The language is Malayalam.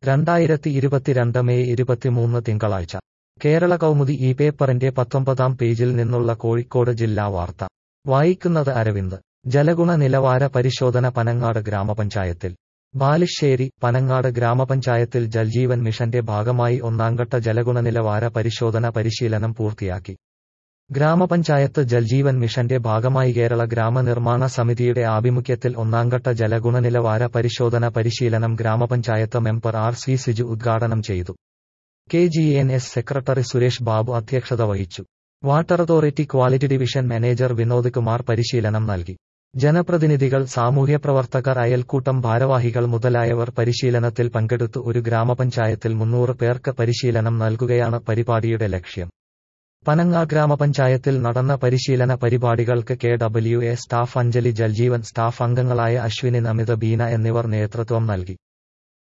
രണ്ടായിരത്തി ഇരുപത്തിരണ്ട് മെയ് ഇരുപത്തിമൂന്ന് തിങ്കളാഴ്ച കേരള കൗമുദി ഈ പേപ്പറിന്റെ പത്തൊമ്പതാം പേജിൽ നിന്നുള്ള കോഴിക്കോട് ജില്ലാ വാർത്ത വായിക്കുന്നത് അരവിന്ദ് ജലഗുണ നിലവാര പരിശോധന പനങ്ങാട് ഗ്രാമപഞ്ചായത്തിൽ ബാലുശ്ശേരി പനങ്ങാട് ഗ്രാമപഞ്ചായത്തിൽ ജൽജീവൻ മിഷന്റെ ഭാഗമായി ഒന്നാംഘട്ട ജലഗുണ നിലവാര പരിശോധന പരിശീലനം പൂർത്തിയാക്കി ഗ്രാമപഞ്ചായത്ത് ജൽജീവൻ മിഷന്റെ ഭാഗമായി കേരള ഗ്രാമനിർമ്മാണ സമിതിയുടെ ആഭിമുഖ്യത്തിൽ ഒന്നാംഘട്ട ജലഗുണനിലവാര പരിശോധന പരിശീലനം ഗ്രാമപഞ്ചായത്ത് മെമ്പർ ആർ സി സിജു ഉദ്ഘാടനം ചെയ്തു K G N S secretary Suresh Babu അധ്യക്ഷത വഹിച്ചു water authority quality division manager Vinod Kumar പരിശീലനം നൽകി ജനപ്രതിനിധികൾ സാമൂഹ്യപ്രവർത്തകർ അയൽക്കൂട്ടം ഭാരവാഹികൾ മുതലായവർ പരിശീലനത്തിൽ പങ്കെടുത്തു ഒരു ഗ്രാമപഞ്ചായത്തിൽ മുന്നൂറ് പേർക്ക് പരിശീലനം നൽകുകയാണ് പരിപാടിയുടെ ലക്ഷ്യം പനങ്ങ ഗ്രാമപഞ്ചായത്തിൽ നടന്ന പരിശീലന പരിപാടികൾക്ക് K W A staff Anjali Jal Jeevan staff അംഗങ്ങളായ അശ്വിനി നമിത ബീന എന്നിവർ നേതൃത്വം നൽകി